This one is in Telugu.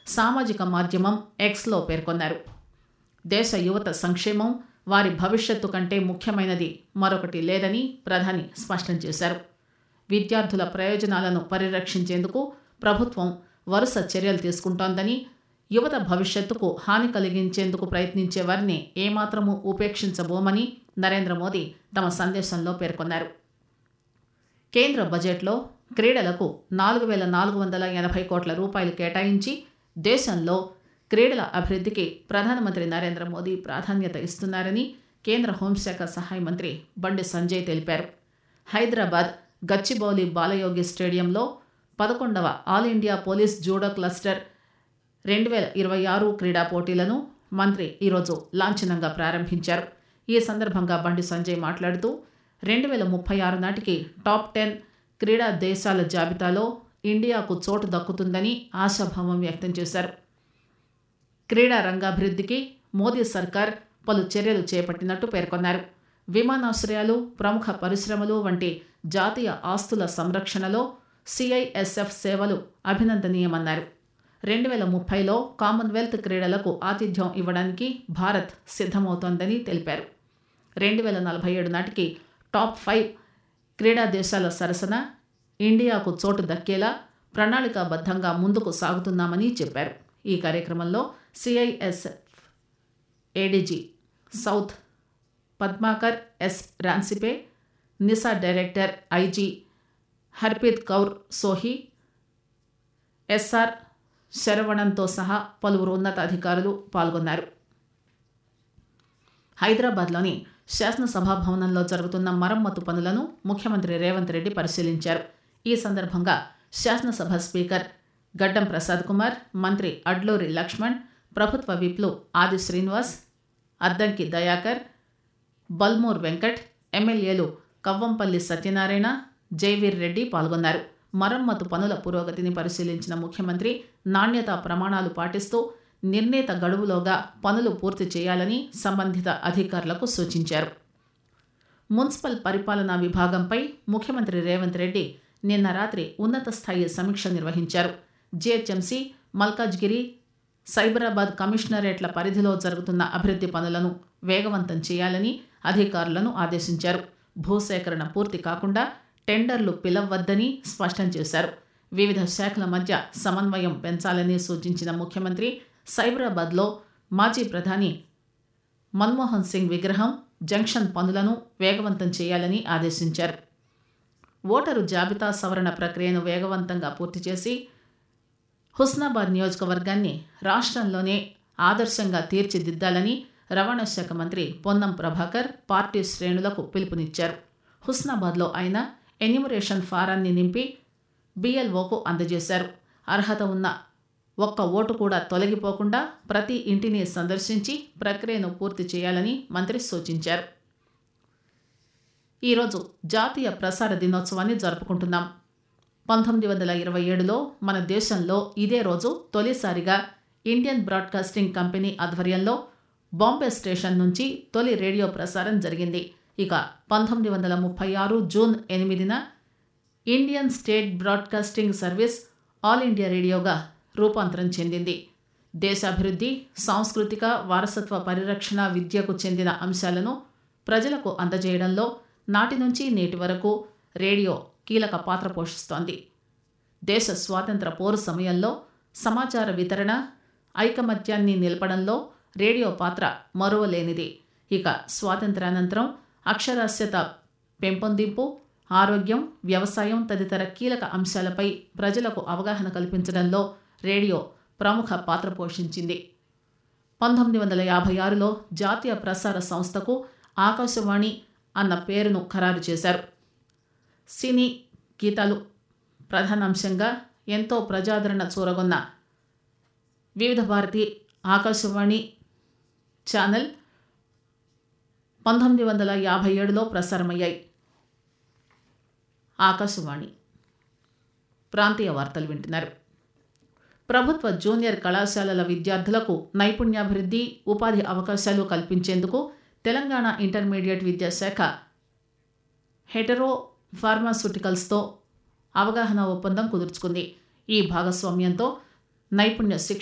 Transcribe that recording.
సామాజిక మాధ్యమం ఎక్స్లో పేర్కొన్నారు దేశ యువత సంక్షేమం వారి భవిష్యత్తు కంటే ముఖ్యమైనది మరొకటి లేదని ప్రధాని స్పష్టం చేశారు విద్యార్థుల ప్రయోజనాలను పరిరక్షించేందుకు ప్రభుత్వం వరుస చర్యలు తీసుకుంటోందని యువత భవిష్యత్తుకు హాని కలిగించేందుకు ప్రయత్నించే వారిని ఏమాత్రమూ ఉపేక్షించబోమని నరేంద్ర మోదీ తమ సందేశంలో పేర్కొన్నారు కేంద్ర బడ్జెట్లో క్రీడలకు నాలుగు వేల నాలుగు వందల ఎనభై కోట్ల రూపాయలు కేటాయించి దేశంలో క్రీడల అభివృద్ధికి ప్రధానమంత్రి నరేంద్ర మోదీ ప్రాధాన్యత ఇస్తున్నారని కేంద్ర హోంశాఖ సహాయ మంత్రి బండి సంజయ్ తెలిపారు హైదరాబాద్ గచ్చిబౌలి బాలయోగి స్టేడియంలో పదకొండవ all India police judo cluster రెండు వేల ఇరవై ఆరు క్రీడా పోటీలను మంత్రి ఈరోజు లాంఛనంగా ప్రారంభించారు ఈ సందర్భంగా బండి సంజయ్ మాట్లాడుతూ రెండు వేల ముప్పై ఆరు నాటికి టాప్ టెన్ క్రీడా దేశాల జాబితాలో ఇండియాకు చోటు దక్కుతుందని ఆశాభావం వ్యక్తం చేశారు క్రీడా రంగాభివృద్ధికి మోదీ సర్కార్ పలు చర్యలు చేపట్టినట్టు పేర్కొన్నారు విమానాశ్రయాలు ప్రముఖ పరిశ్రమలు వంటి జాతీయ ఆస్తుల సంరక్షణలో సిఐఎస్ఎఫ్ సేవలు అభినందనీయమన్నారు రెండు వేల ముప్పైలో కామన్వెల్త్ క్రీడలకు ఆతిథ్యం ఇవ్వడానికి భారత్ సిద్ధమవుతోందని తెలిపారు రెండు వేల నలభై ఏడు నాటికి టాప్ ఫైవ్ క్రీడా దేశాల సరసన ఇండియాకు చోటు దక్కేలా ప్రణాళికాబద్ధంగా ముందుకు సాగుతున్నామని చెప్పారు ఈ కార్యక్రమంలో CISF ADG south Padmakar S రాన్సిపే NISA director IG Harpreet Kaur Sohi S R శరవణంతో సహా పలువురు ఉన్నతాధికారులు పాల్గొన్నారు హైదరాబాద్లోని శాసనసభా భవనంలో జరుగుతున్న మరమ్మతు పనులను ముఖ్యమంత్రి రేవంత్ రెడ్డి పరిశీలించారు ఈ సందర్భంగా శాసనసభ స్పీకర్ గడ్డం ప్రసాద్ కుమార్ మంత్రి అడ్లూరి లక్ష్మణ్ ప్రభుత్వ విప్లు ఆది శ్రీనివాస్ అద్దంకి దయాకర్ బల్మూర్ వెంకట్ ఎమ్మెల్యేలు కవ్వంపల్లి సత్యనారాయణ జైవీర్ రెడ్డి పాల్గొన్నారు మరమ్మతు పనుల పురోగతిని పరిశీలించిన ముఖ్యమంత్రి నాణ్యతా ప్రమాణాలు పాటిస్తూ నిర్ణీత గడువులోగా పనులు పూర్తి చేయాలని సంబంధిత అధికారులకు సూచించారు మున్సిపల్ పరిపాలనా విభాగంపై ముఖ్యమంత్రి రేవంత్ రెడ్డి నిన్న రాత్రి ఉన్నత స్థాయి సమీక్ష నిర్వహించారు జీహెచ్ఎంసీ మల్కాజ్గిరి సైబరాబాద్ కమిషనరేట్ల పరిధిలో జరుగుతున్న అభివృద్ధి పనులను వేగవంతం చేయాలని అధికారులను ఆదేశించారు భూసేకరణ పూర్తి కాకుండా టెండర్లు పిలవద్దని స్పష్టం చేశారు వివిధ శాఖల మధ్య సమన్వయం పెంచాలని సూచించిన ముఖ్యమంత్రి సైబరాబాద్లో మాజీ ప్రధాని మన్మోహన్ సింగ్ విగ్రహం జంక్షన్ పనులను వేగవంతం చేయాలని ఆదేశించారు ఓటరు జాబితా సవరణ ప్రక్రియను వేగవంతంగా పూర్తి చేసి హుస్నాబాద్ నియోజకవర్గాన్ని రాష్ట్రంలోనే ఆదర్శంగా తీర్చిదిద్దాలని రవాణా శాఖ మంత్రి పొన్నం ప్రభాకర్ పార్టీ శ్రేణులకు పిలుపునిచ్చారు హుస్నాబాద్లో ఆయన ఎన్యూమరేషన్ ఫారాన్ని నింపి బిఎల్ఓకు అందజేశారు అర్హత ఉన్న ఒక్క ఓటు కూడా తొలగిపోకుండా ప్రతి ఇంటిని సందర్శించి ప్రక్రియను పూర్తి చేయాలని మంత్రి సూచించారు ఈరోజు జాతీయ ప్రసార దినోత్సవాన్ని జరుపుకుంటున్నాం పంతొమ్మిది వందల ఇరవై ఏడులో మన దేశంలో ఇదే రోజు తొలిసారిగా ఇండియన్ బ్రాడ్కాస్టింగ్ కంపెనీ ఆధ్వర్యంలో బాంబే స్టేషన్ నుంచి తొలి రేడియో ప్రసారం జరిగింది ఇక పంతొమ్మిది వందల ముప్పై ఆరు జూన్ ఎనిమిదిన Indian state broadcasting service all India రేడియోగా రూపాంతరం చెందింది దేశాభివృద్ధి సాంస్కృతిక వారసత్వ పరిరక్షణ విద్యకు చెందిన అంశాలను ప్రజలకు అందజేయడంలో నాటి నుంచి నేటి వరకు రేడియో కీలక పాత్ర పోషిస్తోంది దేశ స్వాతంత్ర పోరు సమయంలో సమాచార వితరణ ఐకమత్యాన్ని నిలపడంలో రేడియో పాత్ర మరువలేనిది ఇక స్వాతంత్రానంతరం అక్షరాస్యత పెంపొందింపు ఆరోగ్యం వ్యవసాయం తదితర కీలక అంశాలపై ప్రజలకు అవగాహన కల్పించడంలో రేడియో ప్రముఖ పాత్ర పోషించింది పంతొమ్మిది వందల యాభై ఆరులో జాతీయ ప్రసార సంస్థకు ఆకాశవాణి అన్న పేరును ఖరారు చేశారు సినీ గీతాలు ప్రధానాంశంగా ఎంతో ప్రజాదరణ చూరగొన్న వివిధ భారతి ఆకాశవాణి ఛానల్ పంతొమ్మిది వందల యాభై ఏడులో ప్రసారమయ్యాయి ఆకాశవాణి ప్రాంతీయ వార్తలు వింటున్నారు ప్రభుత్వ జూనియర్ కళాశాలల విద్యార్థులకు నైపుణ్యాభివృద్ధి ఉపాధి అవకాశాలు కల్పించేందుకు తెలంగాణ ఇంటర్మీడియట్ విద్యాశాఖ హెటరో ఫార్మాస్యూటికల్స్తో అవగాహన ఒప్పందం కుదుర్చుకుంది ఈ భాగస్వామ్యంతో నైపుణ్య శిక్షణ